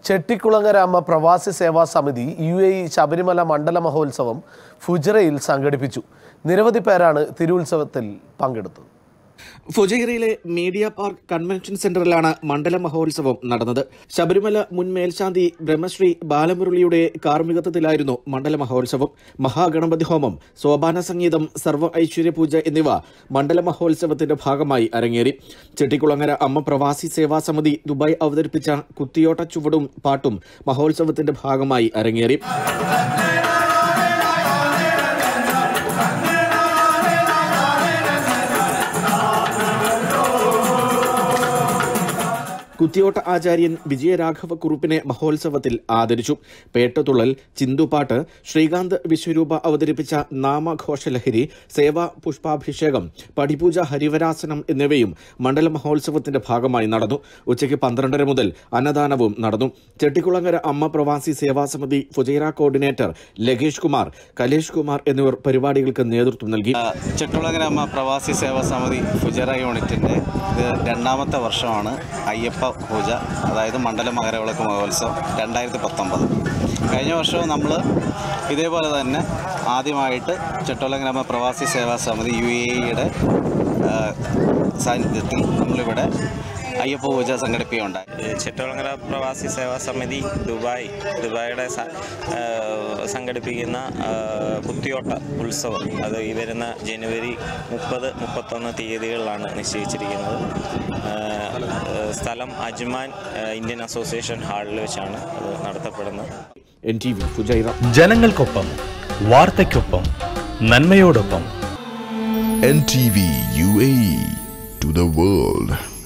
ചെട്ടിക്കുളങ്ങര അമ്മ പ്രവാസി സേവാ സമിതി U A E Sabarimala മണ്ഡല മഹോത്സവം ഫുജറയിൽ സംഘടിപ്പിച്ചു നിരവധി പേരാണ് തിരുവുത്സവത്തിൽ പങ്കെടുത്തത് ഫുജൈറയിലെ മീഡിയ പാർക്ക് കൺവെൻഷൻ സെന്ററിലാണ് മണ്ഡല മഹോത്സവം നടന്നത് ശബരിമല മുൻ മേൽശാന്തി ബ്രഹ്മശ്രീ ബാലമുരളിയുടെ കാർമ്മികത്വത്തിലായിരുന്നു മണ്ഡല മഹോത്സവം മഹാഗണപതി ഹോമം സോപാന സംഗീതം സർവ ഐശ്വര്യ പൂജ എന്നിവ മണ്ഡല മഹോത്സവത്തിന്റെ ഭാഗമായി അരങ്ങേറി ചെട്ടിക്കുളങ്ങര അമ്മ പ്രവാസി സേവാ സമിതി ദുബായ് അവതരിപ്പിച്ച കുത്തിയോട്ട ചുവടും പാട്ടും മഹോത്സവത്തിന്റെ ഭാഗമായി അരങ്ങേറി കുത്തിയോട്ട ആചാര്യൻ വിജയരാഘവ കുറുപ്പിനെ മഹോത്സവത്തിൽ ആദരിച്ചു പേട്ടതുള്ളൽ ചിന്തുപാട്ട് ശ്രീകാന്ത് വിശ്വരൂപ അവതരിപ്പിച്ച നാമഘോഷലഹരി സേവാ പുഷ്പാഭിഷേകം പടിപൂജ ഹരിവരാസനം എന്നിവയും മണ്ഡല മഹോത്സവത്തിന്റെ ഭാഗമായി നടന്നു ഉച്ചയ്ക്ക് പന്ത്രണ്ടര മുതൽ അന്നദാനവും നടന്നു ചെട്ടിക്കുളങ്ങര അമ്മ പ്രവാസി സേവാ സമിതി ഫുജൈറ കോർഡിനേറ്റർ ലഗേഷ് കുമാർ കലേഷ് കുമാർ എന്നിവർ പരിപാടികൾക്ക് നേതൃത്വം നൽകി ചെട്ടുളങ്ങര അമ്മ പ്രവാസി സേവാ സമിതി ഫുജറ യൂണിറ്റിൻ്റെ ഇത് രണ്ടാമത്തെ വർഷമാണ് അയ്യപ്പ പൂജ അതായത് മണ്ഡല മകരവിളക്ക് മഹോത്സവം രണ്ടായിരത്തി പത്തൊമ്പത് കഴിഞ്ഞ വർഷവും നമ്മൾ ഇതേപോലെ തന്നെ ആദ്യമായിട്ട് ചെട്ടുളങ്ങര അമ്മ പ്രവാസി സേവാ സമിതി യു എ ഇയുടെ സാന്നിധ്യത്തിൽ നമ്മളിവിടെ അയ്യപ്പ പൂജ സംഘടിപ്പിക്കുകയുണ്ടായി ചെട്ടോളങ്ങര പ്രവാസി സേവാ സമിതി ദുബായ് ദുബായിയുടെ സ- ആ, സംഘടിപ്പിക്കുന്ന ആ, കുത്തിയോട്ട ഉത്സവം അത് ഈ വരുന്ന ജനുവരി മുപ്പത് മുപ്പത്തൊന്ന് തീയതികളിലാണ് നിശ്ചയിച്ചിരിക്കുന്നത് ആ, സ്ഥലം അജ്മാൻ ആ, ഇന്ത്യൻ അസോസിയേഷൻ ഹാളിൽ വെച്ചാണ് അത് നടത്തപ്പെടുന്നത് എൻ ടി വി ഫുജൈറ ജനങ്ങൾക്കൊപ്പം വാർത്തയ്ക്കൊപ്പം നന്മയോടൊപ്പം NTV UAE to the world.